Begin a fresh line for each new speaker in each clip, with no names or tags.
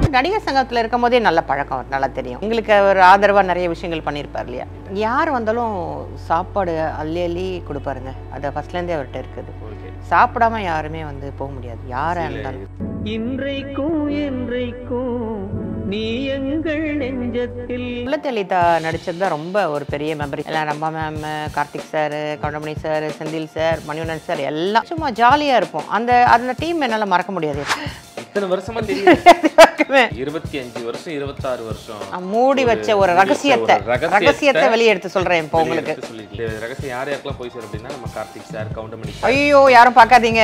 நடிகர் சங்கத்தில் இருக்கும் போதே நல்ல பழக்கம் அவர் நல்லா தெரியும் எங்களுக்கு அவர் ஆதரவாக நிறைய விஷயங்கள் பண்ணியிருப்பார் இல்லையா யார் வந்தாலும் சாப்பாடு அள்ளி அள்ளி கொடுப்பாருங்க அது ஃபர்ஸ்ட்லேருந்தே அவர்கிட்ட இருக்குது
ஓகே
சாப்பிடாம யாருமே வந்து போக முடியாது யாராக இருந்தாலும்
இன்றைக்கும் என்றைக்கும் நீ எங்கள் நெஞ்சத்தில்
லலிதா நடிச்சது தான் ரொம்ப ஒரு பெரிய மெமரி எல்லாம் Rambha ma'am Karthik sir Goundamani sir Senthil sir Manivannan sir எல்லாம் சும்மா ஜாலியாக இருப்போம் அந்த அந்த டீம் என்னால் மறக்க முடியாது
இத்தனை வருஷமா தெரியும்
எல்லாருக்குமே.
இருபத்தி அஞ்சு வருஷம் இருபத்தாறு வருஷம்
நான் மூடி வச்ச ஒரு ரகசியத்தை
ஒரு ரகசியத்தை
ரகசியத்தை வெளியே எடுத்து சொல்கிறேன் இப்போ உங்களுக்கு
வெளிய எடுத்து சொல்லிருக்கீங்க. இந்த ரகசியம் யார் யாருக்கெல்லாம் போய் சேரும் அப்படின்னா நம்ம கார்த்திக் சார் கவுண்டமணி சார்
ஐயோ யாரும் பார்க்காதீங்க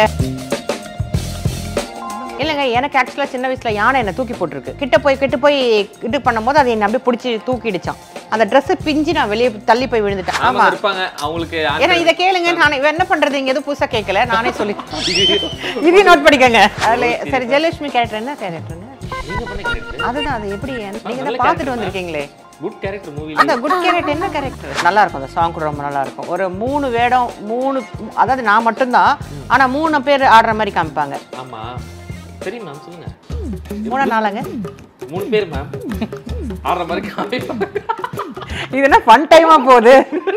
இல்லைங்க எனக்கு ஆக்சுவலாக சின்ன வயசுல யானை என்னை தூக்கி போட்டிருக்கு கிட்ட போய் கிட்ட போய் இது பண்ணும்போது அதை என்னை அப்படியே பிடிச்சி தூக்கிடுச்சான் அந்த Dress பிஞ்சு நான் வெளியே தள்ளி போய் விழுந்துட்டேன்
ஆமா
ஆமா
இருப்பாங்க அவங்களுக்கு
ஏன்னா இதை கேளுங்க நானே இவ என்ன பண்றது இங்க எதுவும் புதுசா கேட்கல நானே சொல்லி இதையும் நோட் பண்ணிக்கோங்க அதுல சரி ஜெயலட்சுமி கேரக்டர் என்ன கேரக்டருங்க
நீங்க பண்ண கேரக்டர்
அதுதான் அது எப்படி நீங்க
நல்ல
தான் பார்த்துட்டு
character
வந்திருக்கீங்களே
குட் கேரக்டர் மூவி
அந்த குட் கேரக்டர் என்ன கேரக்டர் நல்லா இருக்கும் அந்த சாங் கூட ரொம்ப நல்லா இருக்கும் ஒரு மூணு வேடம் மூணு அதாவது நான் மட்டும்தான் ஆனா மூணு பேர் ஆடுற மாதிரி காமிப்பாங்க
ஆமா சரி மேம் சொல்லுங்க
மூணு நாளாங்க
மூணு பேர் மேம் ஆடுற மாதிரி காமிப்பாங்க
இது என்ன ஃபன் டைமா போகுது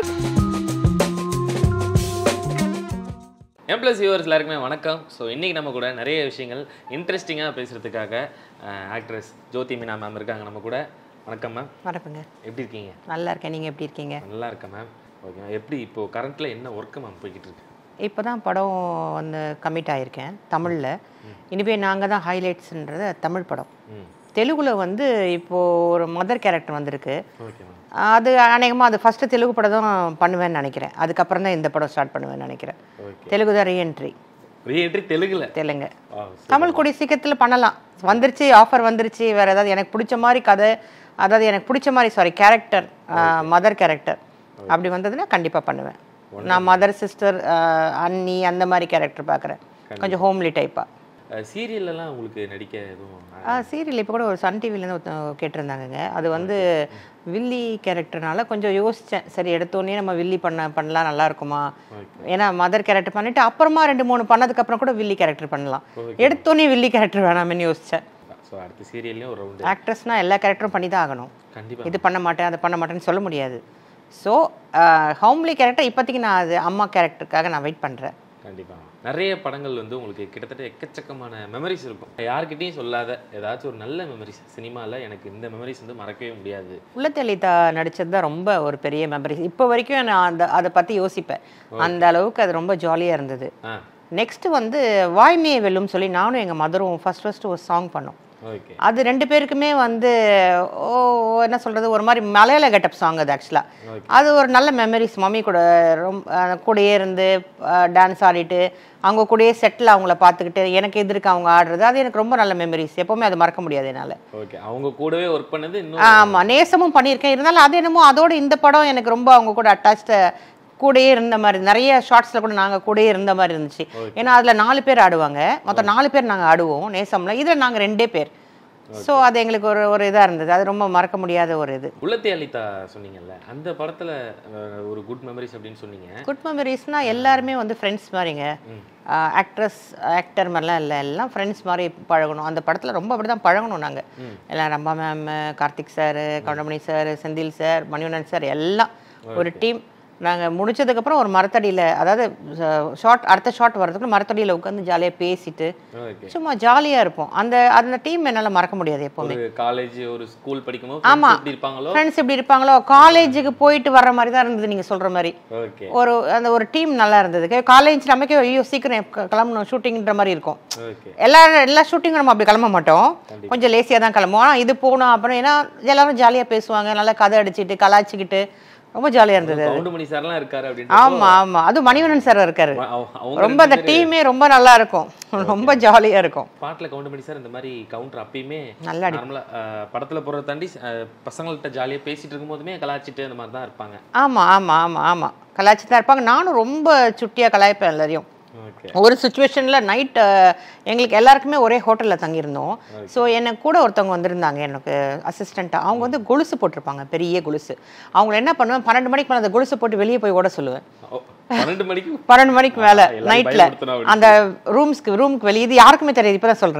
எம் பிளஸ் வியூவர்ஸ் எல்லாருக்குமே வணக்கம் ஸோ இன்னைக்கு நம்ம கூட நிறைய விஷயங்கள் இன்ட்ரெஸ்டிங்காக பேசுறதுக்காக ஆக்ட்ரஸ் ஜோதி மீனா மேம் இருக்காங்க நம்ம கூட வணக்கம் மேம்
மறப்புங்க
எப்படி இருக்கீங்க
நல்லா இருக்கேன் நீங்க எப்படி இருக்கீங்க
நல்லா இருக்கேன் மேம் ஓகே எப்படி இப்போ கரண்ட்ல என்ன ஒர்க்கு மேம் போய்கிட்டு இருக்கு
இப்போதான் படம் வந்து கமிட் ஆயிருக்கேன் தமிழ்ல இனிமே நாங்க தான் ஹைலைட்ஸ்ன்றது தமிழ் படம்
ம்
தெலுங்குல வந்து இப்போ ஒரு மதர் கேரக்டர் வந்திருக்கு
ஓகே மேம்
அது அநேகமாக அது ஃபஸ்ட்டு தெலுங்கு படம் தான் பண்ணுவேன்னு நினைக்கிறேன் அதுக்கப்புறம் தான் இந்த படம் ஸ்டார்ட் பண்ணுவேன்னு நினைக்கிறேன்
ஓகே
தெலுங்கு தான் ரீஎன்ட்ரி
ரீஎன்ட்ரி தெலுங்குல
தெலுங்கு
ஆ
தமிழ் கூடிய சீக்கிரத்தில் பண்ணலாம் வந்துருச்சு ஆஃபர் வந்துருச்சு வேறு ஏதாவது எனக்கு பிடிச்ச மாதிரி கதை அதாவது எனக்கு பிடிச்ச மாதிரி சாரி கேரக்டர் மதர் கேரக்டர் அப்படி வந்ததுன்னா கண்டிப்பாக பண்ணுவேன் நான் மதர் சிஸ்டர் அண்ணி அந்த மாதிரி கேரக்டர் பார்க்குறேன் கொஞ்சம் ஹோம்லி டைப்பாக
சீரியல்லாம் உங்களுக்கு நடிக்க எதுவும்
சீரியல் இப்போ கூட ஒரு சன் டிவிலேருந்து கேட்டிருந்தாங்கங்க அது வந்து வில்லி கேரக்டர்னால கொஞ்சம் யோசித்தேன் சரி எடுத்தோடனே நம்ம வில்லி பண்ண பண்ணலாம் நல்லா இருக்குமா ஏன்னா மதர் கேரக்டர் பண்ணிட்டு அப்புறமா ரெண்டு மூணு பண்ணதுக்கு அப்புறம் கூட வில்லி கேரக்டர் பண்ணலாம் எடுத்தோடனே வில்லி கேரக்டர் வேணாமேன்னு யோசித்தேன்
ஸோ அடுத்த சீரியல்லையும் ஒரு ரவுண்டு
ஆக்ட்ரஸ்னா எல்லா கேரக்டரும் பண்ணி தான் ஆகணும்
கண்டிப்பா
இது பண்ண மாட்டேன் அதை பண்ண மாட்டேன்னு சொல்ல முடியாது ஸோ ஹோம்லி கேரக்டர் இப்போதைக்கு நான் அது அம்மா கேரக்டருக்காக நான் வெயிட் பண்ணுறேன்
கண்டிப்பா நிறைய படங்கள் வந்து உங்களுக்கு கிட்டத்தட்ட எக்கச்சக்கமான மெமரிஸ் இருக்கும் யார்கிட்டயும் சொல்லாத ஏதாச்சும் ஒரு நல்ல மெமரிஸ் சினிமாவில் எனக்கு இந்த மெமரிஸ் வந்து மறக்கவே முடியாது
உள்ளத்தெளிதா நடிச்சது தான் ரொம்ப ஒரு பெரிய மெமரி இப்போ வரைக்கும் நான் அந்த அதை பற்றி யோசிப்பேன் அந்த அளவுக்கு அது ரொம்ப ஜாலியாக இருந்தது
ஆ
நெக்ஸ்ட் வந்து வாய்மையை வெல்லும் சொல்லி நானும் எங்கள் மதரும் ஃபர்ஸ்ட் ஃபர்ஸ்ட் ஒரு சாங் பண்ணோம்
ஓகே
அது ரெண்டு பேருக்குமே வந்து ஓ என்ன சொல்கிறது ஒரு மாதிரி மலையாள கெட்டப் சாங் அது ஆக்சுவலாக அது ஒரு நல்ல மெமரிஸ் மம்மி கூட ரொம்ப அஹ், கூடயே இருந்து டான்ஸ் ஆடிட்டு அவங்க கூடயே செட்டில் அவங்கள பார்த்துக்கிட்டு எனக்கு எதிர்க்கு அவங்க ஆடுறது அது எனக்கு ரொம்ப நல்ல மெமரிஸ் எப்போவுமே அது மறக்க முடியாது என்னால்
ஓகே அவங்க கூடவே ஒர்க் பண்ணது இன்னும்
ஆமாம் நேசமும் பண்ணியிருக்கேன் இருந்தாலும் அது என்னமோ அதோட இந்த படம் எனக்கு ரொம்ப அவங்க கூட அட்டாச்டு கூடயே இருந்த மாதிரி நிறைய ஷார்ட்ஸில் கூட நாங்கள் கூடயே இருந்த மாதிரி இருந்துச்சு ஏன்னா அதில் நாலு பேர் ஆடுவாங்க மொத்தம் நாலு பேர் நாங்கள் ஆடுவோம் நேசம்ல இதில் நாங்கள் ரெண்டே பேர் ஸோ அது எங்களுக்கு ஒரு ஒரு இதாக இருந்தது அது ரொம்ப மறக்க முடியாத ஒரு இது
உள்ளத்தை அளித்தா சொன்னீங்கல்ல அந்த படத்துல அஹ், ஒரு குட் மெமரிஸ் அப்படின்னு சொன்னீங்க
குட் மெமரிஸ்னால் எல்லாருமே வந்து ஃப்ரெண்ட்ஸ் மாதிரிங்க ஆக்ட்ரஸ் ஆக்டர் மாதிரிலாம் இல்லை எல்லாம் ஃப்ரெண்ட்ஸ் மாதிரி பழகணும் அந்த படத்தில் ரொம்ப அப்படி தான் பழகணும் நாங்கள் எல்லாம் Rambha ma'am Karthik sir Goundamani sir Senthil sir Manivannan sir எல்லாம் ஒரு டீம் நாங்கள் முடிச்சதுக்கப்புறம் ஒரு மரத்தடியில் அதாவது ஷார்ட் அடுத்த ஷார்ட் வரதுக்குள்ள மரத்தடியில் உட்காந்து ஜாலியாக பேசிட்டு
ஓகே
சும்மா ஜாலியாக இருப்போம் அந்த அந்த டீம் என்னால் மறக்க முடியாது எப்போவுமே
ஒரு காலேஜ் ஒரு ஸ்கூல் படிக்கும்போது
ஆமா.
friends எப்படி இருப்பாங்களோ
ஃப்ரெண்ட்ஸ் எப்படி இருப்பாங்களோ காலேஜுக்கு போயிட்டு வர்ற மாதிரி தான் இருந்தது நீங்கள் சொல்கிற மாதிரி
ஓகே
ஒரு அந்த ஒரு டீம் நல்லா இருந்தது காலேஜ் நமக்கே ஐயோ சீக்கிரம் க- கிளம்பணும் ஷூட்டிங்ன்ற மாதிரி இருக்கும்
ஓகே
எல்லா எல்லா ஷூட்டிங்கும் நம்ம அப்படி கிளம்ப மாட்டோம் கொஞ்சம் லேசியாக தான் கிளம்புவோம் ஆனால் இது போகணும் அப்புறம் ஏன்னா எல்லாரும் ஜாலியாக பேசுவாங்க நல்லா கதை அடிச்சிட்டு கலாய்ச்சிக்கிட்டு ரொம்ப ஜாலியாக இருந்தது
கவுண்டமணி சார்லாம் இருக்காரு அப்படின்னு
ஆமா ஆமா அது மணிவண்ணன் சார் இருக்காரு
அவங்க
ரொம்ப அந்த டீமே ரொம்ப நல்லா இருக்கும் ரொம்ப ஜாலியாக இருக்கும்
பாட்டுல கவுண்டமணி சார் இந்த மாதிரி கவுண்டர் அப்பயுமே
நல்லா அடி
நார்மலா படத்துல போறத தாண்டி அஹ், பசங்கள்ட்ட ஜாலியா பேசிட்டு இருக்கும்போதுமே கலாச்சிட்டு அந்த மாதிரி தான் இருப்பாங்க
ஆமா ஆமா ஆமா ஆமா கலாய்ச்சி தான் இருப்பாங்க நானும் ரொம்ப சுட்டியாக கலாய்ப்பேன் எல்லாரையும்
ஓகே
ஒரு சுச்சுவேஷனில் நைட் எங்களுக்கு எல்லாருக்குமே ஒரே ஹோட்டலில் தங்கியிருந்தோம் ஸோ எனக்கு கூட ஒருத்தவங்க வந்திருந்தாங்க எனக்கு அசிஸ்டண்ட்டாக அவங்க வந்து கொலுசு போட்டிருப்பாங்க பெரிய கொலுசு அவங்கள என்ன பண்ணுவேன் பன்னெண்டு மணிக்கு மேலே அந்த கொலுசு போட்டு வெளியே போய் ஓட சொல்லுவேன்
பன்னெண்டு மணிக்கு
பன்னெண்டு மணிக்கு மேலே
எல்லாரையும்
நைட்டில்
பயமுறுத்தணும் அப்படின்னு
அந்த ரூம்ஸ்க்கு ரூமுக்கு வெளியே இது யாருக்குமே தெரியாது இப்போ தான் சொல்கிறேன்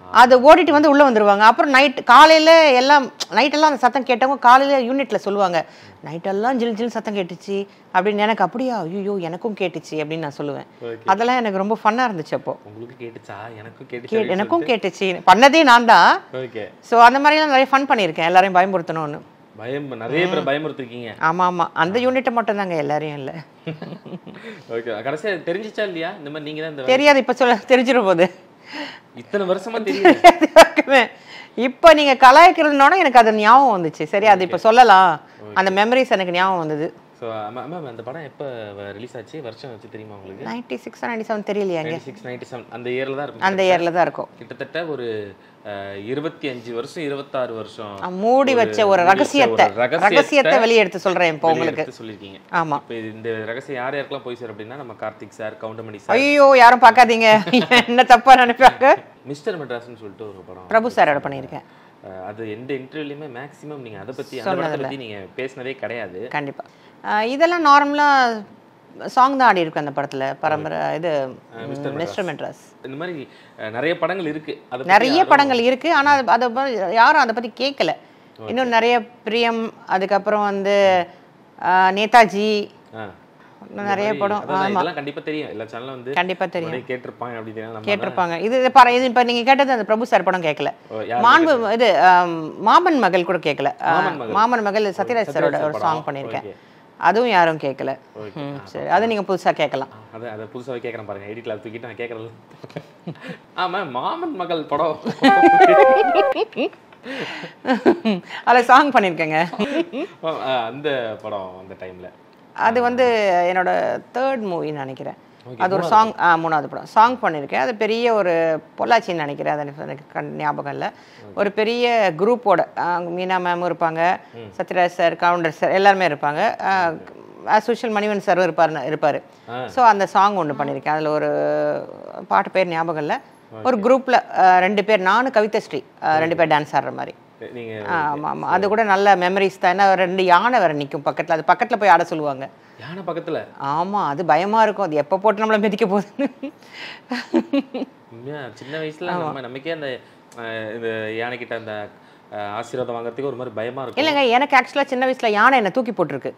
அது ஓடிட்டு வந்து உள்ள வந்துருவாங்க அப்புறம் நைட் காலையில எல்லாம் நைட்டெல்லாம் அந்த சத்தம் கேட்டவங்க காலையில யூனிட்ல சொல்லுவாங்க நைட்டெல்லாம் ஜில் ஜில் சத்தம் கேட்டுச்சு அப்படின்னு எனக்கு அப்படியா ஐயோ எனக்கும் கேட்டுச்சு அப்படின்னு நான் சொல்லுவேன்
Okay.
அதெல்லாம் எனக்கு ரொம்ப ஃபன்னா இருந்துச்சு அப்போ
உங்களுக்கு கேட்டுச்சா எனக்கும்
கே
கேட்டுச்சு
எனக்கும் கேட்டுச்சு பண்ணதே நான் தான்
ஓகே
ஸோ அந்த மாதிரிலாம் நிறைய ஃபன் பண்ணியிருக்கேன் எல்லாரையும் பயமுறுத்தணும்னு
பயம் நிறைய பேர் பயமுறுத்திருக்கீங்க
ஆமா ஆமா அந்த யூனிட்டை மட்டும் தாங்க எல்லாரையும் இல்லை
ஓகே கடைசியா தெரிஞ்சிச்சா இல்லையா இந்த மாதிரி நீங்க தான் இந்த
தெரியாது இப்போ சொல்ல தெரிஞ்சிடும் போது
இத்தனை வருஷமா தெரியுது
இப்போ நீங்க கலாய்க்கிறதுனோட எனக்கு அது ஞாபகம் வந்துச்சு சரி அது இப்போ சொல்லலாம் அந்த மெமரிஸ் எனக்கு ஞாபகம் வந்தது
ஸோ மேம் அந்த படம் எப்போ ரிலீஸ் ஆச்சு வருஷம் வச்சு தெரியுமா உங்களுக்கு
நைன்டி சிக்ஸ் நைன்டி செவன் தெரியலையாங்க
நைன்டி சிக்ஸ் நைன்டி செவன் அந்த இயரில் தான் இருக்கும்
அந்த இயர்ல தான் இருக்கும்
கிட்டத்தட்ட ஒரு அஹ், இருபத்தி அஞ்சு வருஷம் இருபத்தாறு வருஷம்
நான் மூடி வச்ச ஒரு
மூடி வச்ச
ரகசியத்தை
ஒரு ரகசியத்தை
ரகசியத்தை வெளியே எடுத்து சொல்றேன் இப்போ
வெளிய
உங்களுக்கு
எடுத்து சொல்லியிருக்கீங்க
ஆமா
இப்போ இந்த ரகசியம் யார் யாருக்கெல்லாம் போய் சேரும் அப்படின்னா நம்ம கார்த்திக் சார் கவுண்டமணி சார்
ஐயோ யாரும் பார்க்காதீங்க என்ன தப்பா நினைப்பாங்க
மிஸ்டர் மெட்ராஸ்னு சொல்லிட்டு ஒரு படம்
பிரபு சாரோட பண்ணியிருக்கேன்
அஹ், அது எந்த இன்டர்வியூலையுமே மேக்ஸிமம் நீங்க அதை பத்தி அந்த படத்தை பத்தி நீங்க பேசினதே கிடையாது
கண்டிப்பா ஆஹ் இதெல்லாம் நார்மலா சாங் தான் ஆடி இருக்கு அந்த படத்துல பரம்பரை இது மிஸ்டர் மெட்ராஸ்
இந்த மாதிரி அஹ், நிறைய படங்கள் இருக்கு அதை பத்தி
நிறைய படங்கள் இருக்கு ஆனா அது- அதை ப- யாரும் அதை பத்தி கேட்கல இன்னும் நிறைய பிரியம் அதுக்கப்புறம் வந்து ஆஹ் நேதாஜி
ஆ.
இன்னும் நிறைய
இந்த மாதிரி
படம்
அதான்
ஆமா
இதெல்லாம் கண்டிப்பா தெரியும் எல்லா சேனலும் வந்து
கண்டிப்பா தெரியும்
முன்னாடியே கேட்டிருப்பாங்க அப்படி தெரியும் நம்ம
கேட்டிருப்பாங்க இது இது பாரு இது இப்ப நீங்க கேட்டது அந்த பிரபு சார் படம் கேட்கல
ஓ, யார்
மாண்பு இது ஆம், மாமன் மகள் கூட கேட்கல ஆ,
மாமன் மகள்.
மாமன் மகள் சத்யராஜ் சாரோட
சத்யராஜ்
ஒரு
படம்.
சாங் பண்ணியிருக்கேன்
Okay.
அதுவும் யாரும் கேட்கல
Okay.
ம், சரி அது நீங்க புதுசா கேட்கலாம்
அதை அதை புதுசாவே கேட்குறேன் பாருங்க எடிட்ல அதை தூக்கிட்டு நான் கேட்கறது ஆமா மாமன் மகள் படம்
அதுல சாங் பண்ணியிருக்கேங்க
ஆ, அந்த படம் அந்த டைம்ல
அது வந்து என்னோட தேர்ட் மூவின்னு நினைக்கிறேன் அது ஒரு சாங் மூணாவது படம் சாங் பண்ணியிருக்கேன் அது பெரிய ஒரு பொள்ளாச்சின்னு நினைக்கிறேன் அது எனக்கு- எனக்கு கண் ஞாபகம் இல்லை ஒரு பெரிய குரூப்போட மீனா மேமும் இருப்பாங்க சத்யராஜ் சார் கவுண்டர் சார் எல்லாருமே இருப்பாங்க ஆஸ் யூஷுவல் மணிவன் சாரும் இருப்பார் இருப்பார் ஸோ அந்த சாங் ஒன்று பண்ணியிருக்கேன் அதில் ஒரு பாட்டு பேர் ஞாபகம் இல்லை ஒரு குரூப்பில் ரெண்டு பேர் நானும் கவிதஸ்ரீ அஹ், ரெண்டு பேர் டான்ஸ் ஆடுற மாதிரி
நீங்க
ஆமாம் ஆமாம் அது கூட நல்ல மெமரிஸ் தான் ஏன்னா ரெண்டு யானை வேற நிற்கும் பக்கத்தில் அது பக்கத்தில் போய் ஆட சொல்லுவாங்க
யானை பக்கத்துல
ஆமா அது பயமா இருக்கும் அது எப்போ போட்டு நம்மளை மிதிக்க போகுதுன்னு
உண்மையா சின்ன வயசுல நம்ம நமக்கே அந்த அஹ், இந்த யானைக்கிட்ட அந்த அஹ், ஆசீர்வாதம் வாங்குறதுக்கு ஒரு மாதிரி பயமா இருக்கும்
இல்லைங்க எனக்கு ஆக்சுவலாக சின்ன வயசுல யானை என்னை தூக்கி போட்டிருக்கு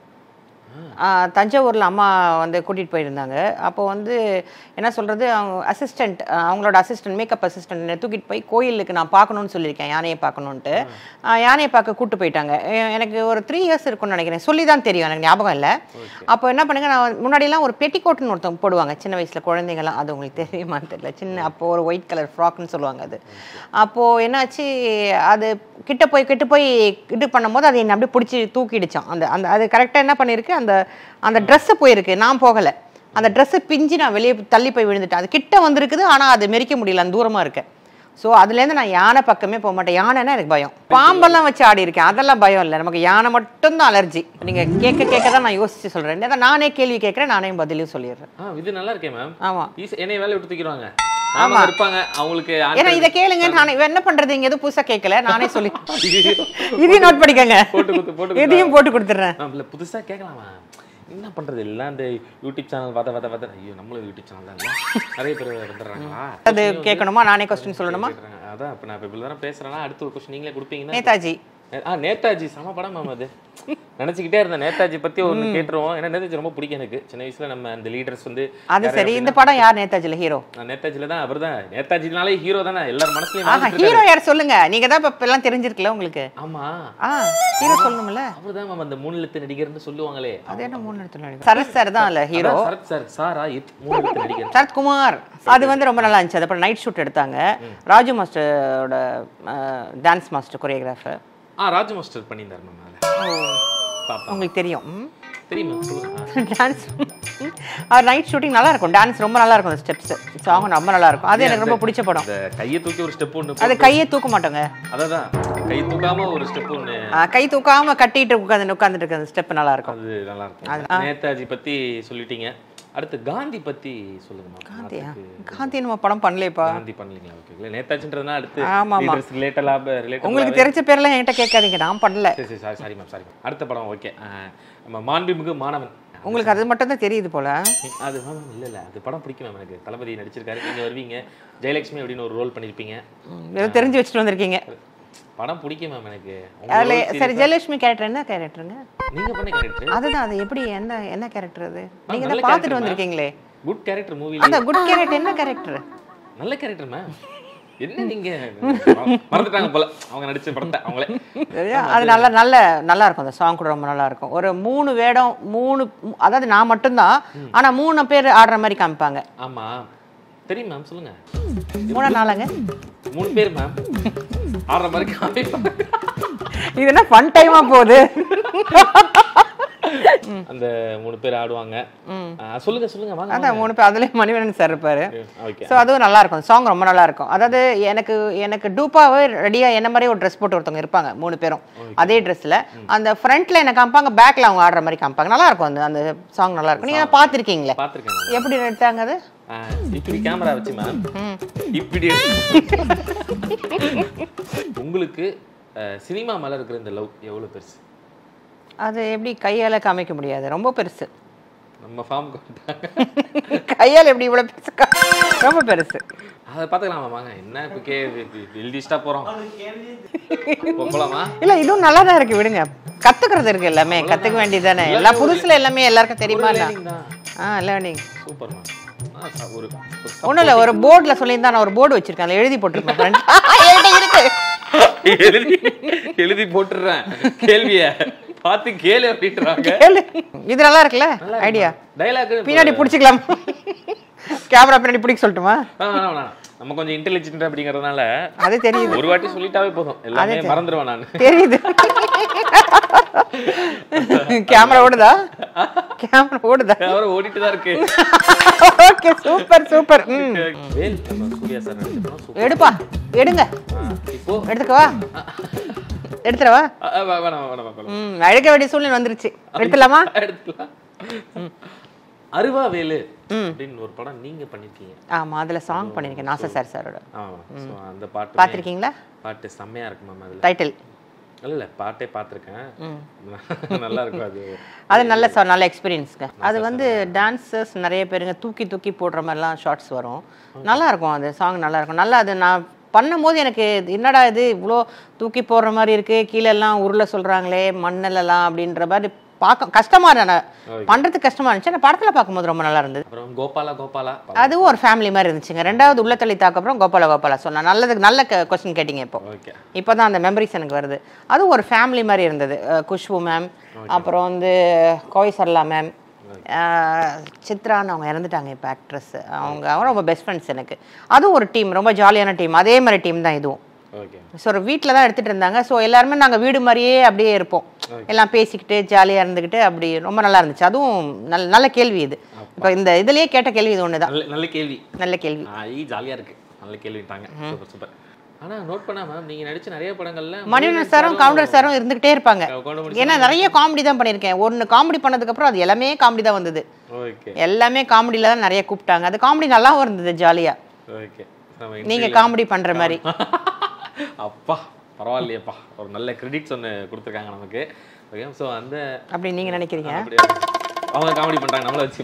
ஆ, தஞ்சாவூர்ல அம்மா வந்து கூட்டிட்டு போயிருந்தாங்க அப்போ வந்து என்ன சொல்றது அவங்க அசிஸ்டன்ட் அவங்களோட அசிஸ்டன்ட் மேக்கப் அசிஸ்டன்ட் தூக்கிட்டு போய் கோயிலுக்கு நான் பார்க்கணும்னு சொல்லியிருக்கேன் யானையை பார்க்கணுன்ட்டு ஆ, யானையை பார்க்க கூட்டு போயிட்டாங்க எ- எனக்கு ஒரு த்ரீ இயர்ஸ் இருக்கும்னு நினைக்கிறேன் சொல்லி தான் தெரியும் எனக்கு ஞாபகம் இல்லை அப்போ என்ன பண்ணுங்க நான் முன்னாடிலாம் ஒரு பெட்டிகோட்னு ஒருத்தவங்க போடுவாங்க சின்ன வயசுல குழந்தைங்கலாம் அது உங்களுக்கு தெரியுமான்னு தெரியல சின்ன அப்போ ஒரு ஒயிட் கலர் ஃப்ராக்னு சொல்லுவாங்க அது அப்போ என்னாச்சு அது கிட்ட போய் கிட்ட போய் இது பண்ணும்போது அது என்னை அப்படியே பிடிச்சி தூக்கிடுச்சான் அந்த அந்த அது கரெக்டாக என்ன பண்ணியிருக்கு அந்த அந்த ட்ரெஸ்ஸு போயிருக்கு நான் போகலை அந்த ட்ரெஸ்ஸு பிஞ்சு நான் வெளியே தள்ளி போய் விழுந்துட்டேன் அது கிட்ட வந்திருக்குது ஆனால் அது மெரிக்க முடியல அந்த தூரமாக இருக்கேன் ஸோ அதுலேருந்து நான் யானை பக்கமே போக மாட்டேன் யானைன்னா எனக்கு பயம் பாம்பெல்லாம் வச்சு ஆடி இருக்கேன் அதெல்லாம் பயம் இல்லை நமக்கு யானை மட்டும்தான் அலர்ஜி நீங்கள் கேட்க கேட்க தான் நான் யோசிச்சு சொல்கிறேன் அதான் நானே கேள்வி கேட்குறேன் நானே பதிலையும் சொல்லிடுறேன்
ஆ இது நல்லா இருக்கே மேம்
ஆமாம்
என்னைய வேலையை விட்டு தூக்கிடுவாங்க ஆமா இருப்பாங்க அவங்களுக்கு
ஏன்னா இதை கேளுங்க நான் இவ என்ன பண்றது இங்க எதுவும் புதுசா கேட்கல நானே சொல்லி இதையும் நோட் பண்ணிக்கங்க
போட்டு கொடுத்து போட்டு
இதையும் போட்டு கொடுத்துட்றேன்
ஆ, இல்ல புதுசா கேட்கலாமா என்ன பண்றது எல்லாம் இந்த யூடியூப் சேனல் பார்த்த பார்த்த பார்த்த ஐயோ நம்மளும் யூடியூப் சேனல் தான் இல்ல? நிறைய பேர் வந்துடுறாங்களா
அது கேட்கணுமா நானே கொஸ்டின் சொல்லணுமா
கேக்குறாங்க. அதான் இப்ப நான் இப்ப இவ்வளவு தானே பேசுறேன்னா அடுத்து ஒரு கொஸ்டின் நீங்களே கொடுப்பீங்கன்னா
நேதாஜி
ஆ நேதாஜி சம படம் மேம் அது நினைச்சுக்கிட்டே இருந்தேன் நேதாஜி பத்தி ஒண்ணு கேட்டுருவோம் ஏன்னா நேதாஜி ரொம்ப பிடிக்கும் எனக்கு சின்ன வயசுல நம்ம அந்த லீடர்ஸ் வந்து
அது
யாரு
சரி இந்த படம் யார் நேதாஜில ஹீரோ
நான் நேதாஜில தான் அவர் தான் நேதாஜினாலே ஹீரோ தானே எல்லார் மனசுலயும்
ஆஹா
வாழ்ந்துட்டு
ஹீரோ யார் சொல்லுங்க நீங்க தான் இப்ப எல்லாம் தெரிஞ்சிருக்கல உங்களுக்கு
இருக்காரு. ஆமா
ஆ ஹீரோ சொல்லணும்ல
அவர் தான் மேம் அந்த மூணு லட்சம் நடிகர்னு சொல்லுவாங்களே
அது என்ன மூணு இடத்துல நடிகர் சரத் சார் தான் இல்ல ஹீரோ
அதான் சரத் சார் சாரா இத் மூணு லட்சம் நடிகர்
சரத்குமார் அது வந்து ரொம்ப நல்லா இருந்துச்சு அது அப்புறம் நைட் ஷூட் எடுத்தாங்க ராஜு மாஸ்டரோட டான்ஸ் மாஸ்டர் கொரியோகிராஃபர்
ஆ ராஜ் மாஸ்டர் பண்ணியிருந்தார் மேம் அதில் பாப்பா
உங்களுக்கு தெரியும் ம்?
தெரியுமா சொல்லுங்க
டான்ஸ் அது நைட் ஷூட்டிங் நல்லா இருக்கும் டான்ஸ் ரொம்ப நல்லா இருக்கும் அந்த ஸ்டெப்ஸ் சாங் ரொம்ப நல்லா இருக்கும் அது எனக்கு ரொம்ப பிடிச்ச படம்
அந்த கையை தூக்கி ஒரு ஸ்டெப் ஒன்று
அது கையை தூக்க மாட்டோங்க
அதான் கை தூக்காம ஒரு ஸ்டெப் ஒன்று
ஆ, கை தூக்காம கட்டிட்டு உட்காந்து உட்காந்துட்டு இருக்க அந்த ஸ்டெப் நல்லா இருக்கும்
அது நல்லா இருக்கும் நேதாஜி பத்தி சொல்லிட்டீங்க அடுத்து காந்தி பத்தி சொல்லுங்க மேம்
காந்தியா காந்தி நம்ம படம் பண்ணலையப்பா
காந்தி பண்ணலீங்களா ஓகே இல்லை நேதாஜின்றதுனா அடுத்து
ஆமா, ஆமா.
லீடர்ஸ் ரிலேட்டலாக ரிலேட்டட்
உங்களுக்கு தெரிஞ்ச பேர்லாம் என்கிட்ட கேட்காதீங்க நான் பண்ணல
சரி சரி sorry sorry ma'am sorry ma'am அடுத்த படம் ஓகே நம்ம மாண்புமிகு மாணவன்
உங்களுக்கு அது மட்டும் தான் தெரியுது போல
அது மேம் இல்ல இல்ல அது படம் பிடிக்கும் மேம் எனக்கு தளபதி நடிச்சிருக்காரு நீங்க வருவீங்க ஜெயலட்சுமி அப்படின்னு ஒரு ரோல் பண்ணிருப்பீங்க
ம், ஏதோ தெரிஞ்சு வச்சுட்டு வந்திருக்கீங்க
படம் பிடிக்கும் மேம் எனக்கு உங்க
அதுல
role
சரி
serious-ஆ-
ஜெயலட்சுமி கேரக்டர் என்ன கேரக்டருங்க
நீங்க பண்ண கேரக்டர்
அதுதான் அது எப்படி என்ன என்ன கேரக்டர் அது நீங்க
நல்ல
தான் பார்த்துட்டு
character,
வந்திருக்கீங்களே
குட் கேரக்டர் மூவில
அந்த குட் கேரக்டர் என்ன கேரக்டர்
நல்ல கேரக்டர் மேம் என்ன நீங்க மறந்துட்டாங்க போல அவங்க நடிச்ச படத்தை அவங்களே
அது நல்லா நல்ல நல்லா இருக்கும் அந்த சாங் கூட ரொம்ப நல்லா இருக்கும் ஒரு மூணு வேடம் மூணு அதாவது நான் மட்டும்தான் ஆனா மூணு பேர் ஆடுற மாதிரி காமிப்பாங்க
ஆமா தெரியும் மேம் சொல்லுங்க
மூணு நாளாங்க
மூணு பேர் மேம் ஆடுற மாதிரி காமிப்பாங்க
இது என்ன ஃபன் டைமா போகுது
அந்த மூணு பேர் ஆடுவாங்க ஆ, சொல்லுங்க சொல்லுங்க வாங்க
அதான் மூணு பேர் அதுலயும் மணிவண்ணன் சார் இருப்பாரு
ஓகே
ஸோ அதுவும் நல்லா இருக்கும் சாங் ரொம்ப நல்லா இருக்கும் அதாவது எனக்கு எனக்கு டூப்பாவே ரெடியா என்ன மாதிரி ஒரு ட்ரெஸ் போட்டு ஒருத்தவங்க இருப்பாங்க மூணு பேரும் அதே ட்ரெஸ்ல அந்த ஃப்ரண்ட்ல என்ன காமிப்பாங்க பேக்ல அவங்க ஆடுற மாதிரி காமிப்பாங்க நல்லா இருக்கும் அந்த அந்த சாங் நல்லா இருக்கும் நீங்க பார்த்துருக்கீங்களே
பாத்திருக்கேன் மேம்
எப்படி எடுத்தாங்க அது
ஆ, இப்படி கேமரா வச்சு மேம்
ம்.
இப்படி உங்களுக்கு சினிமா மேல இருக்கிற இந்த லவ் எவ்வளவு பெருசு
அது எப்படி கையால காமிக்க முடியாது ரொம்ப பெருசு
நம்ம ஃபார்முக்கு வந்துட்டாங்க
கையால எப்படி இவ்வளவு பெருசு கா- ரொம்ப பெருசு
அதை பார்த்துக்கலாம் வாங்க என்ன இப்போ கே எழுதிஸ்டா போறோம் போ- போலாமா
இல்ல இதுவும் நல்லா தான் இருக்கு விடுங்க கத்துக்கிறது இருக்கு எல்லாமே கத்துக்க வேண்டியதானே எல்லா புதுசுல எல்லாமே எல்லாருக்கும் தெரியுமா ஆ லேர்னிங்
சூப்பர் மேம் ஒரு ஒரு
ஒண்ணும் இல்ல ஒரு போர்டுல சொல்லியிருந்தா நான் ஒரு போர்டு வச்சிருக்கேன் அதுல எழுதி போட்டிருப்பேன் friend. என்கிட்ட இருக்கு
எழுதி எழுதி போட்டுடுறேன் கேள்விய பார்த்து கேளு அப்படின்றாங்க
கேளு இது நல்லா இருக்குல்ல ஐடியா
டைலாக்
பின்னாடி பிடிச்சிக்கலாம் கேமரா பின்னாடி பிடிக்க சொல்லட்டுமா
நம்ம கொஞ்சம் இன்டெலிஜென்ட் அப்படிங்கறதுனால
அது தெரியுது
ஒரு வாட்டி சொல்லிட்டாவே போதும் எல்லாமே மறந்துடுவேன் நான்
தெரியுது கேமரா ஓடுதா கேமரா ஓடுதா
அவரை ஓடிட்டு தான் இருக்கு
ஓகே சூப்பர் சூப்பர் ம்
வேல் நம்ம சூர்யா சார் நடிச்ச படம் சூப்பர்
எடுப்பா எடுங்க
இப்போ
எடுத்துக்கவா எடுத்துடவா
அ, அ, வே- வேணாம் வேணாம் வேணாம்
ம் அழைக்க வேண்டிய சூழ்நிலை வந்துருச்சு எடுத்துலாமா
எடுத்துக்கலாம் அருவா வேலு அப்படின்னு ஒரு படம் நீங்க பண்ணிருக்கீங்க
ஆமா அதுல சாங் பண்ணிருக்கேன் நாசா சார் சாரோட
ஆமா ஸோ அந்த பாட்டு
பாத்திருக்கீங்களா
பாட்டு செம்மையா இருக்கு மேம் அதுல
டைட்டில்
இல்ல இல்ல பாட்டே பார்த்திருக்கேன் நல்லா இருக்கும் அது
அது நல்ல சா நல்ல எக்ஸ்பீரியன்ஸ்ங்க அது வந்து டான்சர்ஸ் நிறைய பேருங்க தூக்கி தூக்கி போடுற மாதிரிலாம் ஷார்ட்ஸ் வரும் நல்லா இருக்கும் அது சாங் நல்லா இருக்கும் நல்லா அது நான் பண்ணும்போது எனக்கு இது என்னடா இது இவ்வளோ தூக்கி போடுற மாதிரி இருக்கு கீழே எல்லாம் உருளை சொல்றாங்களே மண்ணெல்லாம் அப்படின்ற மாதிரி பார்க்க கஷ்டமா இருந்தேன் பண்றதுக்கு கஷ்டமா இருந்துச்சு ஆனால் படத்துல பார்க்கும்போது ரொம்ப நல்லா இருந்தது
அப்புறம் கோபாலா கோபாலா
அதுவும் ஒரு ஃபேமிலி மாதிரி இருந்துச்சுங்க ரெண்டாவது உள்ளத்தள்ளி தாக்கு அப்புறம் கோபால கோபாலா சொன்னா நல்லது நல்ல கொஸ்டின் கேட்டிங்க இப்போ
ஓகே
இப்போ தான் அந்த மெமரிஸ் எனக்கு வருது அதுவும் ஒரு ஃபேமிலி மாதிரி இருந்தது அஹ் குஷ்பு மேம் அப்புறம் வந்து கோய் சர்லா மேம் சித்ரான்னு அவங்க இறந்துட்டாங்க இப்போ ஆக்ட்ரஸ் அவங்க அவங்க ரொம்ப பெஸ்ட் ஃப்ரெண்ட்ஸ் எனக்கு அதுவும் ஒரு டீம் ரொம்ப ஜாலியான டீம் அதே மாதிரி டீம் தான் இதுவும்
ஓகே
ஸோ ஒரு வீட்டில் தான் எடுத்துகிட்டு இருந்தாங்க ஸோ எல்லாருமே நாங்கள் வீடு மாதிரியே அப்படியே இருப்போம் எல்லாம் பேசிக்கிட்டு ஜாலியாக இருந்துக்கிட்டு அப்படி ரொம்ப நல்லா இருந்துச்சு அதுவும் நல்ல நல்ல கேள்வி இது இப்போ இந்த இதுலயே கேட்ட கேள்வி இது ஒன்று தான்
நல்ல நல்ல கேள்வி
நல்ல கேள்வி
ஐ ஜாலியா இருக்கு நல்ல கேள்விட்டாங்க சூப்பர் சூப்பர் ஆனா நோட் பண்ணா மேம் நீங்க நடிச்ச நிறைய படங்கள்ல
மணிவண்ணன் சாரும் கவுண்டர் சாரும் இருந்துகிட்டே இருப்பாங்க
கவுண்டமணி
ஏன்னா நிறைய காமெடி தான் பண்ணியிருக்கேன் ஒன்று காமெடி பண்ணதுக்கப்புறம் அது எல்லாமே காமெடி தான் வந்தது
ஓகே
எல்லாமே காமெடியில் தான் நிறைய கூப்பிட்டாங்க அது காமெடி நல்லாவும் இருந்தது ஜாலியாக
ஓகே
நீங்கள் காமெடி பண்ணுற மாதிரி
அப்பா பரவாயில்லையேப்பா ஒரு நல்ல கிரெடிட்ஸ் ஒன்று கொடுத்துருக்காங்க நமக்கு ஓகே ஸோ அந்த
அப்படி நீங்கள் நினைக்கிறீங்க
அப்படியா அவங்க காமெடி பண்றாங்க நம்மள வச்சு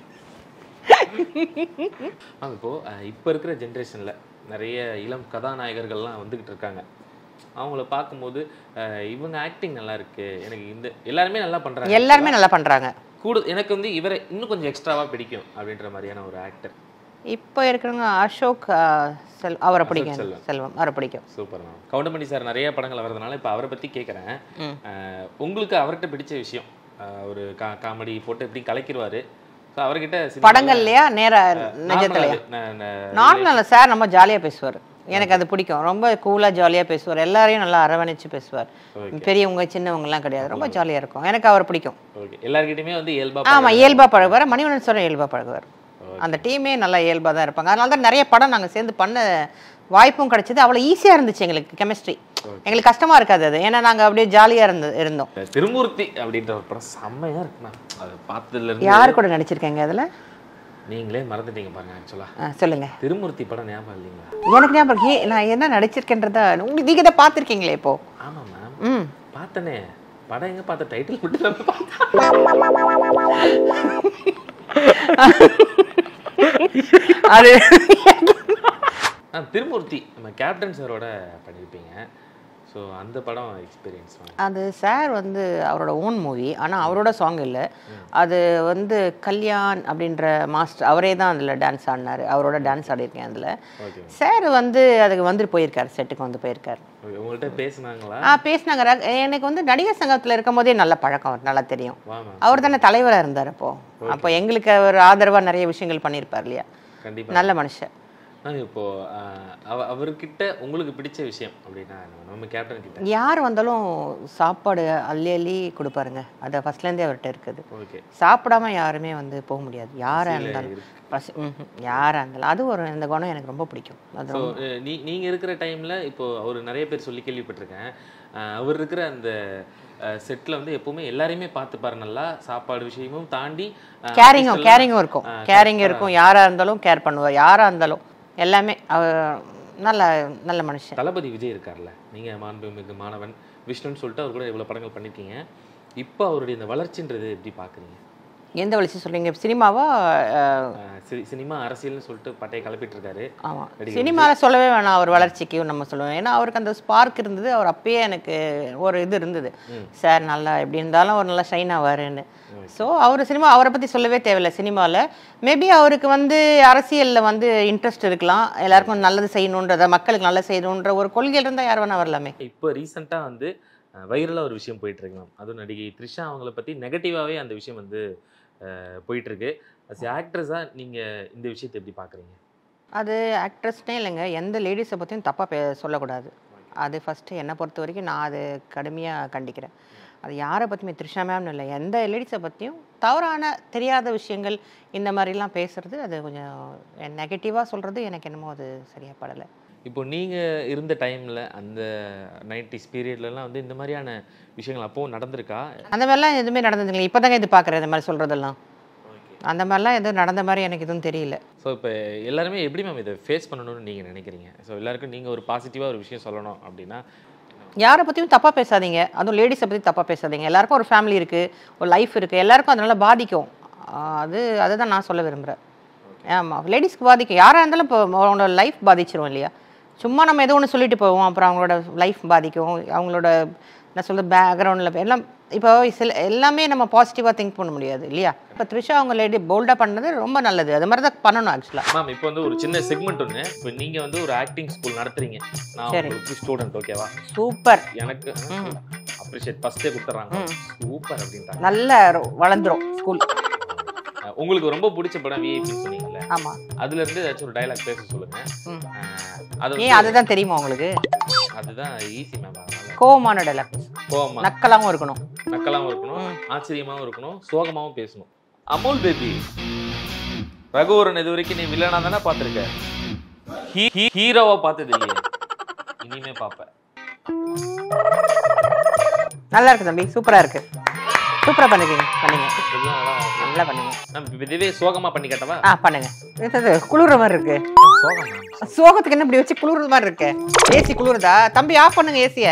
ஆ, இப்போ அஹ், இப்போ இருக்கிற ஜென்ரேஷன்ல நிறைய இளம் கதாநாயகர்கள்லாம் வந்துகிட்டு இருக்காங்க அவங்கள பார்க்கும்போது அஹ், இவங்க ஆக்டிங் நல்லா இருக்கு எனக்கு இந்த எல்லாருமே நல்லா பண்றாங்க
எல்லாருமே நல்லா பண்ணுறாங்க
கூட எனக்கு வந்து இவரை இன்னும் கொஞ்சம் எக்ஸ்ட்ராவா பிடிக்கும் அப்படின்ற மாதிரியான ஒரு ஆக்டர்
இப்போ இருக்கிறவங்க அசோக் ஆ, செல் அவரை பிடிக்கும்
செல்வம்.
செல்வம் அவரை பிடிக்கும்
சூப்பர் மேம் கவுண்டமணி சார் நிறைய படங்கள் வர்றதுனால இப்போ அவரை பத்தி கேட்குறேன் உங்களுக்கு அவர்கிட்ட பிடிச்ச விஷயம் அஹ், ஒரு கா காமெடி போட்டு எப்படி கலைக்கிடுவாரு ஸோ அவர்கிட்ட cinema-
படங்கள்லையா நேரா
normal
நிஜத்துலையா
அது, ந- ந-
நார்மல் சார் ரொம்ப ஜாலியாக பேசுவார் எனக்கு அது பிடிக்கும் ரொம்ப கூலாக ஜாலியாக பேசுவார் எல்லாரையும் நல்லா அரவணைச்சு பேசுவார் பெரியவங்க சின்னவங்கலாம் கிடையாது ரொம்ப ஜாலியாக இருக்கும் எனக்கு அவர் பிடிக்கும்
ஓகே எல்லார்கிட்டயுமே வந்து இயல்பா
ஆமா இயல்பா பழகுவார் மணிவண்ணன் சாரும் இயல்பா பழகுவார் அந்த டீமே நல்லா இயல்பா தான் இருப்பாங்க அதனால தான் நிறைய படம் நாங்க சேர்ந்து பண்ண வாய்ப்பும் கிடைச்சது அவ்வளோ ஈஸியா இருந்துச்சு எங்களுக்கு கெமிஸ்ட்ரி எங்களுக்கு கஷ்டமா இருக்காது அது ஏன்னா நாங்க அப்படியே ஜாலியா இருந்து இருந்தோம்
திருமூர்த்தி அப்படின்ற ஒரு படம் செம்மையா இருக்கு மேம் அதை பார்த்ததுல இருந்து
யாரு கூட நடிச்சிருக்கீங்க அதுல
நீங்களே மறந்துட்டீங்க பாருங்க ஆக்சுவலா
ஆ, சொல்லுங்க
திருமூர்த்தி படம் ஞாபகம் இல்லைங்களா
எனக்கு ஞாபகம் இருக்கு. ஏ, நான் என்ன நடிச்சிருக்கேன்றத உங்களுக்கு நீங்க தான் பார்த்துருக்கீங்களே இப்போ
ஆமா மேம்
ம்
பார்த்தனே படம் எங்க பார்த்த டைட்டில் மட்டும் தான் பார்த்தேன்.
அது
ஆ, திருமூர்த்தி நம்ம கேப்டன் சாரோட பண்ணியிருப்பீங்க ஸோ அந்த படம் எக்ஸ்பீரியன்ஸ்
அது சார் வந்து அவரோட ஓன் மூவி ஆனால் அவரோட சாங் இல்லை அது வந்து கல்யாண் அப்படின்ற மாஸ்டர் அவரே தான் அதில் டான்ஸ் ஆடினார் அவரோட டான்ஸ் ஆடிருக்கேன் அதில்
ஓகே
சார் வந்து அதுக்கு வந்து போயிருக்காரு செட்டுக்கு வந்து போயிருக்காரு
ஓகே உங்கள்கிட்ட பேசுனாங்களா
ஆ பேசினாங்க ர- எனக்கு வந்து நடிகர் சங்கத்தில் இருக்கும் போதே நல்ல பழக்கம் அவர் நல்லா தெரியும்
வா மேம்
அவர் தானே தலைவராக இருந்தார் அப்போ அப்போ எங்களுக்கு அவர் ஆதரவாக நிறைய விஷயங்கள் பண்ணியிருப்பார் இல்லையா
கண்டிப்பா
நல்ல மனுஷன்
மேம் இப்போ ஆ, அவ அவர்கிட்ட உங்களுக்கு பிடிச்ச விஷயம் அப்படின்னா என்ன? நம்ம கேப்டன் கிட்ட
யார் வந்தாலும் சாப்பாடு அள்ளி அள்ளி கொடுப்பாருங்க அது ஃபர்ஸ்ட்லேருந்தே அவர்கிட்ட இருக்குது
ஓகே
சாப்பிடாம யாருமே வந்து போக முடியாது யாராக
பசியில
இருந்தாலும்
இருக்கு.
பசி ம்ஹும். யாரா இருந்தாலும் அது ஒரு இந்த குணம் எனக்கு ரொம்ப பிடிக்கும் அது
ஸோ
ரொம்ப-
நீ நீங்கள் இருக்கிற டைமில் இப்போ அவர் நிறைய பேர் சொல்லி கேள்விப்பட்டிருக்கேன் அஹ் அவர் இருக்கிற அந்த செட்டில் வந்து எப்பவுமே எல்லாரையுமே பார்த்துப்பாரு நல்லா சாப்பாடு விஷயமும் தாண்டி அஹ்,
கேரிங்கும்
artist எல்லாம்,
கேரிங்கும் இருக்கும்
ஆ,
கேரிங்
correct-ஆ-
இருக்கும் யாரா இருந்தாலும் கேர் பண்ணுவார் யாரா இருந்தாலும் எல்லாமே அவர் நல்ல நல்ல மனுஷன்
தளபதி விஜய் இருக்கார்ல நீங்கள் மாண்புமிகு மாணவன் விஷ்ணுன்னு சொல்லிட்டு அவர் கூட இவ்வளோ படங்கள் பண்ணியிருக்கீங்க இப்போ அவருடைய இந்த வளர்ச்சின்றது எப்படி பார்க்குறீங்க
எந்த வளர்ச்சி சொல்றீங்க சினிமாவா அஹ்,
சினிமா அரசியல்னு சொல்லிட்டு பட்டையை கிளப்பிட்டு இருக்காரு
ஆமா
நடிகர்
சினிமாவில் சொல்லவே வேணாம் அவர் வளர்ச்சிக்கு நம்ம சொல்லுவோம் ஏன்னா அவருக்கு அந்த ஸ்பார்க் இருந்தது அவர் அப்பயே எனக்கு ஒரு இது இருந்தது
ம்.
சார் நல்லா எப்படி இருந்தாலும் அவர் நல்லா ஷைன் ஆவாருன்னு ஸோ அவர் சினிமா அவரை பற்றி சொல்லவே தேவையில்ல சினிமாவில் மேபி அவருக்கு வந்து அரசியலில் வந்து இன்ட்ரெஸ்ட் இருக்கலாம் எல்லாருக்கும் நல்லது செய்யணுன்றத மக்களுக்கு நல்லது செய்யணுன்ற ஒரு கொள்கை இருந்தால் யார் வேணா வரலாமே
இப்போ ரீசெண்டாக வந்து வைரலாக ஒரு விஷயம் போயிட்டு இருக்கு மேம் அதுவும் நடிகை த்ரிஷா அவங்கள பற்றி நெகட்டிவாகவே அந்த விஷயம் வந்து அஹ், போயிட்டு இருக்கு அஸ் ஆக்ட்ரஸாக நீங்கள் இந்த விஷயத்தை எப்படி பார்க்குறீங்க
அது ஆக்ட்ரஸ்னே இல்லைங்க எந்த லேடிஸை பற்றியும் தப்பாக பே சொல்லக்கூடாது அது ஃபஸ்ட்டு என்னை பொறுத்த வரைக்கும் நான் அது கடுமையாக கண்டிக்கிறேன் அது யாரை பற்றியுமே த்ரிஷா மேம்னு இல்லை எந்த லேடிஸை பற்றியும் தவறான தெரியாத விஷயங்கள் இந்த மாதிரிலாம் பேசுறது அது கொஞ்சம் நெகட்டிவாக சொல்கிறது எனக்கு என்னமோ அது சரியாக படலை
இப்போ நீங்கள் இருந்த டைமில் அந்த நைன்டிஸ் பீரியட்லலாம் வந்து இந்த மாதிரியான விஷயங்கள் அப்போவும் நடந்திருக்கா
அந்த மாதிரிலாம் எதுவுமே நடந்ததுங்களா இப்போ தாங்க இது பார்க்குறேன் இந்த மாதிரி சொல்கிறதெல்லாம் அந்த மாதிரிலாம் எதுவும் நடந்த மாதிரி எனக்கு எதுவும் தெரியல
ஸோ இப்போ எல்லாருமே எப்படி மேம் இதை ஃபேஸ் பண்ணணும்னு நீங்கள் நினைக்கிறீங்க ஸோ எல்லாருக்கும் நீங்கள் ஒரு பாசிட்டிவாக ஒரு விஷயம் சொல்லணும் அப்படின்னா
யாரை பற்றியும் தப்பாக பேசாதீங்க அதுவும் லேடிஸை பற்றி தப்பாக பேசாதீங்க எல்லாருக்கும் ஒரு ஃபேமிலி இருக்குது ஒரு லைஃப் இருக்குது எல்லாருக்கும் அதனால பாதிக்கும் ஆஹ் அது அதுதான் நான் சொல்ல விரும்புகிறேன் ஆமாம் லேடிஸ்க்கு பாதிக்கும் யாராக இருந்தாலும் இப்போ அவங்களோட லைஃப் பாதிச்சிரும் இல்லையா சும்மா நம்ம ஏதோ ஒன்று சொல்லிட்டு போவோம் அப்புறம் அவங்களோட லைஃப் பாதிக்கும் அவங்களோட என்ன சொல்றது பேக்ரவுண்டில் எல்லாம் இப்போ சில எல்லாமே நம்ம பாசிட்டிவாக திங்க் பண்ண முடியாது இல்லையா இப்போ த்ரிஷா அவங்க லேடி போல்டாக பண்ணது ரொம்ப நல்லது அது மாதிரி தான் பண்ணணும் ஆக்சுவலாக
மேம் இப்போ வந்து ஒரு சின்ன செக்மெண்ட் ஒன்று இப்போ நீங்கள் வந்து ஒரு ஆக்டிங் ஸ்கூல் நடத்துறீங்க நான்
சரி.
உங்களுக்கு ஸ்டூடெண்ட் ஓகேவா
சூப்பர்
எனக்கு
ம்.
அப்ரிஷியேட் ஃபஸ்ட்டே கொடுத்துட்றாங்க
ம்.
சூப்பர் அப்படின்ட்டாங்க
நல்ல வளர்ந்துரும் ஸ்கூல்
அஹ் உங்களுக்கு ரொம்ப பிடிச்ச படம் விஐபின்னு சொன்னீங்கல்ல
ஆமாம்
அதுல இருந்து ஏதாச்சும் ஒரு டயலாக் பேச சொல்லுங்க
ம்
அஹ் அது
ஏன்
வந்து-
அதுதான் தெரியுமா உங்களுக்கு
அதுதான் ஈஸி மேம் அதனால
கோவமான டைலாக்
கோவமா
நக்கலாவும் இருக்கணும்
நக்கலாவும் இருக்கணும் ஆச்சரியமாவும் இருக்கணும் சோகமாவும் பேசணும் அமுல் பேபி ரகுவரன் இது வரைக்கும் நீ வில்லனா தானே பார்த்துருக்க ஹீரோவா பார்த்தது இல்லையே இனிமே பார்ப்ப
நல்லா இருக்கு தம்பி சூப்பரா இருக்கு சூப்பரா பண்ணுவீங்க பண்ணுங்க
இதெல்லாம் நல்லா-
நல்லா பண்ணுங்க
நம்ம இதுவே சோகமா பண்ணி கேட்டவா
ஆ பண்ணுங்க இது இது குளிர்ற மாதிரி இருக்கு
சோகம் மேம்
சோகத்துக்கு என்ன இப்படி வச்சு குளிர்ற மாதிரி இருக்கு ஏசி குளிருதா தம்பி ஆஃப் பண்ணுங்க ஏசிய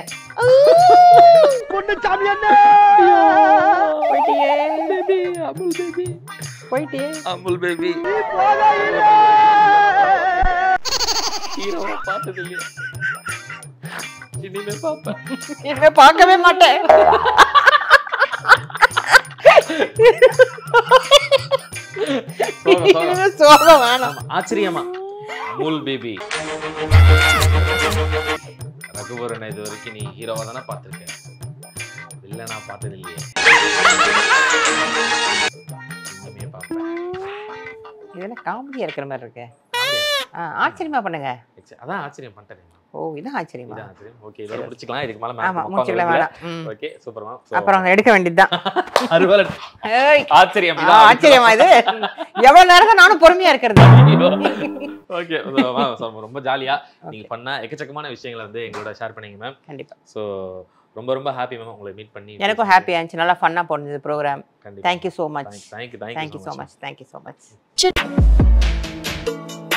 போயிட்டியே
அமுல் பேபி
போயிட்டியே
அமுல் பேபி ஹீரோவா பார்த்தது இல்லையே இனிமே பார்ப்பேன்
இனிமே பார்க்கவே மாட்டேன்
சோகம், சோகம்.
இனிமே சோகம் வேணாம்
ஆமா, ஆச்சரியமா அமுல் பேபி ரகுவரனை இது வரைக்கும் நீ ஹீரோவா தானே பார்த்துருக்க வில்லனா பார்த்தது இல்லையே இனிமே பார்ப்பேன்
இதெல்லாம் காமெடியா இருக்கிற மாதிரி இருக்கு ஆ, ஆச்சரியமா பண்ணுங்க
சரி, அதான் ஆச்சரியம் பண்ணிட்டேன்
ஓ இதான் ஆச்சரியமா
இதான் ஆச்சரியம் ஓகே இதோட முடிச்சுக்கலாம் இதுக்கு மேல
ஆமா முடிச்சுக்கலாம் வேணாம் ம்.
ஓகே சூப்பர் மேம்
அப்புறம் எடுக்க வேண்டியதுதான்
அறுவலை
ஏய்,
ஆச்சரியம்
ஆ, ஆச்சரியமா இது எவ்வளவு நேரம் தான் நானும் பொறுமையா இருக்கிறது
ஓகே ரொம்ப ஜாலியா நீங்க பண்ண எக்கச்சக்கமான விஷயங்களை வந்து எங்களோட ஷேர் பண்ணீங்க மேம்
கண்டிப்பா
ஸோ ரொம்ப ரொம்ப ஹாப்பி மேம் உங்களை மீட் பண்ணி
எனக்கும் ஹாப்பி ஆச்சு நல்லா ஃபன்னா போனது ப்ரோக்ராம்
கண்டிப்பா
thank you so much
thank you
thank you so much thank you so much